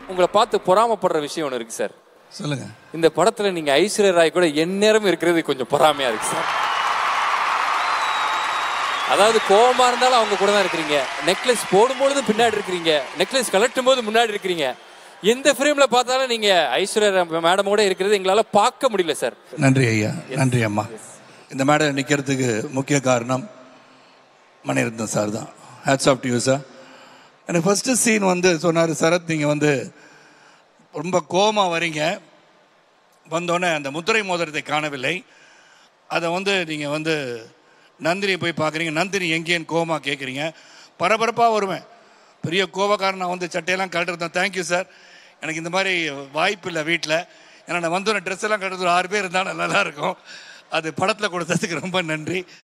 உங்களை பார்த்து பொறாமப்படுற விஷயம் ஒன்று இருக்கு சார் சொல்லுங்க இந்த படத்துல நீங்க ஐஸ்வர்யா ராய் கூட எந்நேரம் இருக்கிறது கொஞ்சம் பொறாமையா இருக்கு சார் அதாவது கோவமா இருந்தாலும் அவங்க கூட தான் இருக்கிறீங்க நெக்லஸ் போடும்பொழுது பின்னாடி இருக்கிறீங்க நெக்லஸ் கலட்டும் போது முன்னாடி இருக்கிறீங்க எந்த ஃப்ரேம்ல பார்த்தாலும் நீங்க ஐஸ்வர்யா மேடம் கூட இருக்கிறது எங்களால பார்க்க முடியல சார் நன்றி ஐயா நன்றி அம்மா இந்த மேடை நிற்கிறதுக்கு முக்கிய காரணம் மணிரத்னம் சார் தான் hats off to you sir எனக்கு ஃபஸ்ட்டு சீன் வந்து சொன்னார் சரத் நீங்கள் வந்து ரொம்ப கோமா வரீங்க வந்தோடனே அந்த முத்திரை மோதிரத்தை காணவில்லை அதை வந்து நீங்கள் வந்து நந்தினியை போய் பார்க்குறீங்க நந்தினி எங்கேன்னு கோமா கேட்குறீங்க பரபரப்பாக வருவேன் பெரிய கோவக்காரன் நான் வந்து சட்டையெல்லாம் கழட்டுறது தேங்க்யூ சார் எனக்கு இந்த மாதிரி வாய்ப்பு இல்லை வீட்டில் ஏன்னா நான் வந்து ட்ரெஸ் எல்லாம் கட்டுறது ஒரு ஆறு பேர் இருந்தால் நல்லா இருக்கும் அது படத்தில் கொடுத்ததுக்கு ரொம்ப நன்றி